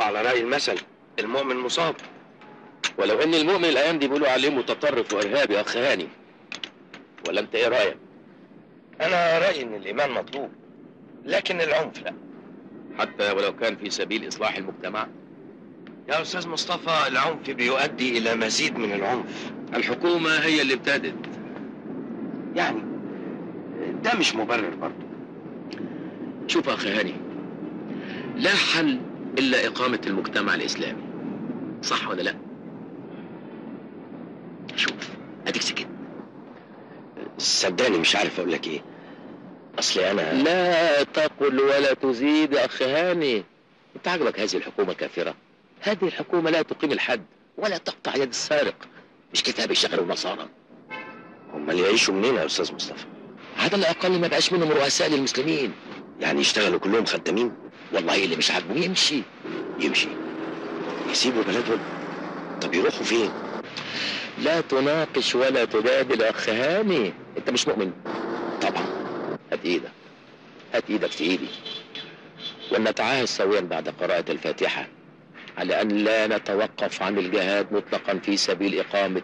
على رأي المثل المؤمن مصاب ولو ان المؤمن الايام دي بيقولوا عليه متطرف وارهابي يا اخ هاني ولا انت ايه رايك أنا رأيي إن الإيمان مطلوب لكن العنف لا حتى ولو كان في سبيل اصلاح المجتمع يا أستاذ مصطفى العنف بيؤدي إلى مزيد من العنف الحكومه هي اللي ابتدت يعني ده مش مبرر برضه شوف يا اخ هاني لا حل الا اقامه المجتمع الاسلامي صح ولا لا شوف اديك سكت صدقني مش عارف أقول لك إيه أصلي أنا لا تقل ولا تزيد يا اخ هاني انت عجبك هذه الحكومه كافره هذه الحكومه لا تقيم الحد ولا تقطع يد السارق مش كتاب الشغل ونصارى أمال يعيشوا منين يا أستاذ مصطفى؟ على الاقل ما بقاش منهم رؤساء للمسلمين يعني يشتغلوا كلهم خدامين والله اللي مش عاجبه يمشي يمشي يسيبوا بلدهم طب يروحوا فين؟ لا تناقش ولا تجادل يا اخ هاني انت مش مؤمن طبعا هات ايدك هات ايدك في ايدي ولنتعاهد سويا بعد قراءة الفاتحة على أن لا نتوقف عن الجهاد مطلقا في سبيل إقامة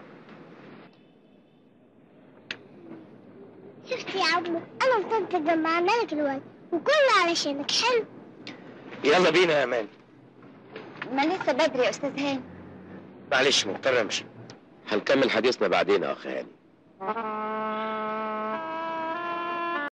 شفت يا عمو انا وطنط جمعنا لك الوقت وكله علشانك حلو يلا بينا يا أمان ما لسه بدري يا استاذ هاني معلش مضطر أمشي هنكمل حديثنا بعدين يا أخ هاني